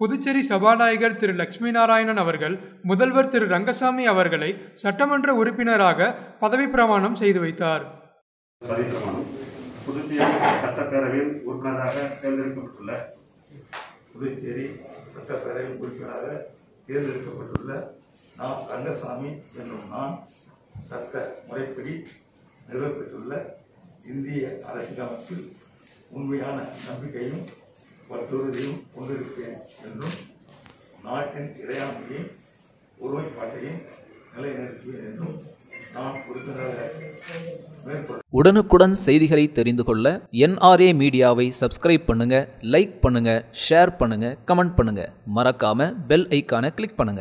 புதுச்சேரி சபாநாயகர் திரு லட்சுமி நாராயணன் அவர்கள் முதல்வர் திரு ரங்கசாமி அவர்களை சட்டமன்ற உறுப்பினராக பதவி பிரமாணம் செய்து வைத்தார் பரிபிரமாணம் புதுச்சேரி சட்டப்பேரவையில் உறுப்பினராக தேர்ந்தெடுக்கப்பட்டுள்ள புதுச்சேரி சட்டப்பேரவை உறுப்பினராக தேர்ந்தெடுக்கப்பட்டுள்ள நான் ரங்கசாமி என்னும் நான் சட்ட முறைப்படி நிறுவப்பெற்றுள்ள இந்திய அரசியலமைப்பில் உண்மையான நம்பிக்கையும் வற்புறுதியும் கொண்டிருப்பேன் என்றும் நாட்டின் இறையாண்மையும் ஒருமைப்பாட்டையும் நிலைநிறுத்துவேன் என்றும் நான் உறுப்பினராக மேற்கொள்ள உடனுக்குடன் செய்திகளை தெரிந்து கொள்ள என்ஆர்ஏ மீடியாவை சப்ஸ்கிரைப் பண்ணுங்க லைக் பண்ணுங்க ஷேர் பண்ணுங்க கமெண்ட் பண்ணுங்க மறக்காம பெல் ஐக்கானை கிளிக் பண்ணுங்க